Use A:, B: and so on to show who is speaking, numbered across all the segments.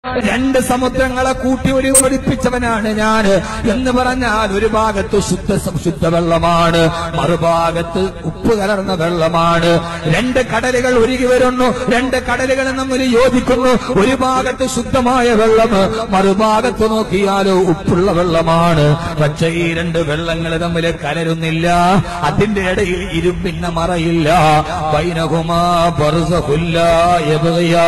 A: രണ്ട് സമുദ്രങ്ങളെ കൂട്ടി ഒരു ഒളിപ്പിച്ചവനാണ് ഞാൻ എന്ന് പറഞ്ഞാൽ ഒരു ഭാഗത്ത് ശുദ്ധ ശുദ്ധ വെള്ളമാണ് മറുഭാഗത്ത് ഉപ്പ് കലർന്ന വെള്ളമാണ് രണ്ട് കടലുകൾ ഒരുകി വരുന്നു രണ്ട് കടലുകൾ തമ്മിൽ യോജിക്കുന്നു ഒരു ഭാഗത്ത് ശുദ്ധമായ വെള്ളം മറുഭാഗത്ത് നോക്കിയാലോ ഉപ്പുള്ള വെള്ളമാണ് പക്ഷേ ഈ രണ്ട് വെള്ളങ്ങൾ തമ്മിൽ കലരുന്നില്ല അതിന്റെ ഇടയിൽ ഇരുമ്പിന്ന മറയില്ല ബൈനഹുമാ ബർസഖുല്ല യബ്ഗിയാ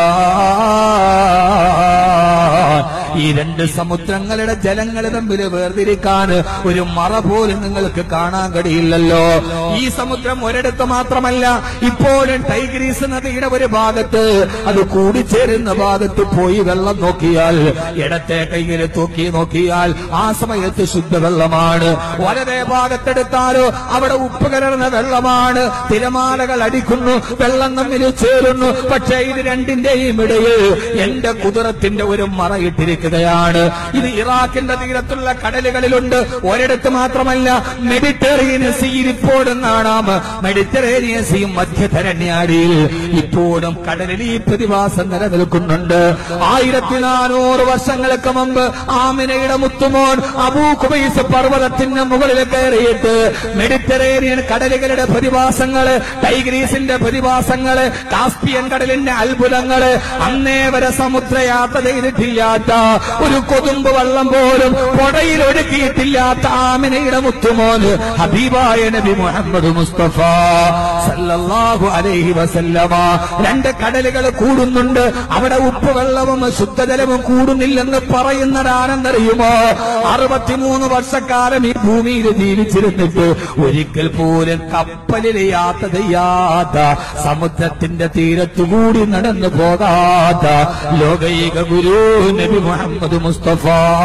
A: ഈ രണ്ട് സമുദ്രങ്ങളുടെ ജലങ്ങൾ തമ്മിൽ വേർതിരിക്കാൻ ഒരു മറ പോലും നിങ്ങൾക്ക് കാണാൻ കഴിയില്ലല്ലോ ഈ സമുദ്രം ഒരിടത്ത് മാത്രമല്ല ഇപ്പോഴും ടൈഗ്രീസ് നദിയുടെ ഒരു ഭാഗത്ത് അത് കൂടിച്ചേരുന്ന ഭാഗത്ത് പോയി വെള്ളം നോക്കിയാൽ ഇടത്തെ കൈയിൽ തൂക്കി നോക്കിയാൽ ആ സമയത്ത് ശുദ്ധവെള്ളമാണ് വലതേ ഭാഗത്തെടുത്താലോ അവിടെ ഉപ്പ് കലർന്ന വെള്ളമാണ് തിരമാലകൾ അടിക്കുന്നു വെള്ളം തമ്മിൽ ചേരുന്നു പക്ഷേ ഇത് രണ്ടിന്റെയും ഇടയിൽ എന്റെ കുതിരത്തിന്റെ ഒരു മറയിട്ടിരിക്കുകയാണ് ഇത് ഇറാഖിന്റെ തീരത്തുള്ള കടലുകളിലുണ്ട് ഒരിടത്ത് മാത്രമല്ല മെഡിറ്ററേനിയൻ സീയിൽ ഇപ്പോഴും കാണാം മെഡിറ്ററേനിയൻ സീ മധ്യധരണ്യാടിയിൽ ഇപ്പോഴും കടലിൽ ഈ പ്രതിഭാസം നിലനിൽക്കുന്നുണ്ട് ആയിരത്തി നാനൂറ് വർഷങ്ങൾക്ക് മുമ്പ് ആമിനയുടെ മുത്തുമോൻ അബൂ കുബൈസ് പർവ്വതത്തിന് മുകളിൽ കയറിയിട്ട് മെഡിറ്ററേനിയൻ കടലുകളുടെ പ്രതിഭാസങ്ങള് ടൈഗ്രീസിന്റെ പ്രതിഭാസങ്ങള് കാസ്പിയൻ കടലിന്റെ അത്ഭുതങ്ങള് അന്നേ വരെ സമുദ്രയാത്ര ചെയ്തിട്ടില്ലാത്ത ഒരു കൊതുമ്പ് വെള്ളം പോലും പൊടയിൽ ഒഴുക്കിയിട്ടില്ലാത്ത ആമിനയുടെ മുത്തുമോന് ഹബീബായ നബി മുഹമ്മദ് മുസ്തഫ സല്ലല്ലാഹു അലൈഹി വസല്ലമ രണ്ട് കടലുകൾ കൂടുന്നുണ്ട് അവിടെ ഉപ്പ് വെള്ളവും ശുദ്ധജലവും കൂടുന്നില്ലെന്ന് പറയുന്നതാണെന്നറിയുമോ അറുപത്തിമൂന്ന് വർഷക്കാലം ഈ ഭൂമിയിൽ ജീവിച്ചിരുന്നിട്ട് ഒരിക്കൽ പോലും കപ്പലിൽ യാത്ര ചെയ്യാത്ത സമുദ്രത്തിന്റെ തീരത്തുകൂടി നടന്നു പോകാത്ത ലോകൈക ഗുരു നബി മുഹമ്മദ് മുസ്തഫ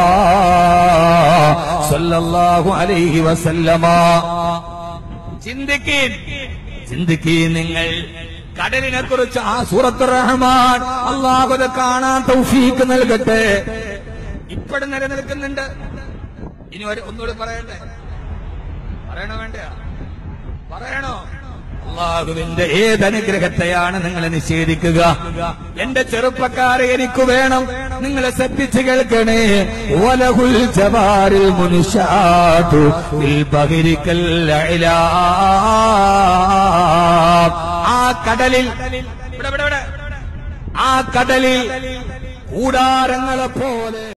A: സല്ലല്ലാഹു അലൈഹി വസല്ലമ ചിന്തിക്കീൻ ചിന്തിക്കീൻ നിങ്ങൾ കടലിനെ കുറിച്ച് ആ സൂറത്ത് റഹ്മാൻ അള്ളാഹുത് കാണാൻ തൗഫീക്ക് നൽകട്ടെ ഇപ്പോഴും നിലനിൽക്കുന്നുണ്ട് ഇനി ഒരു ഒന്നുകൂടി പറയണ്ടേ പറയണോ വേണ്ട പറയണോ അള്ളാഹുവിന്റെ ഏതനുഗ്രഹത്തെയാണ് നിങ്ങൾ നിഷേധിക്കുക എന്റെ ചെറുപ്പക്കാരെ എനിക്ക് വേണം നിങ്ങൾ ശ്രദ്ധിച്ച് കേൾക്കണേ ഓലഹുൽ ജവാരിൽ മുനുഷാതു ബഹിരിക്കൽ ആ കടലിൽ ഇവിടെ ഇവിടെ ഇവിടെ ആ കടലിൽ കൂടാരങ്ങളെ പോലെ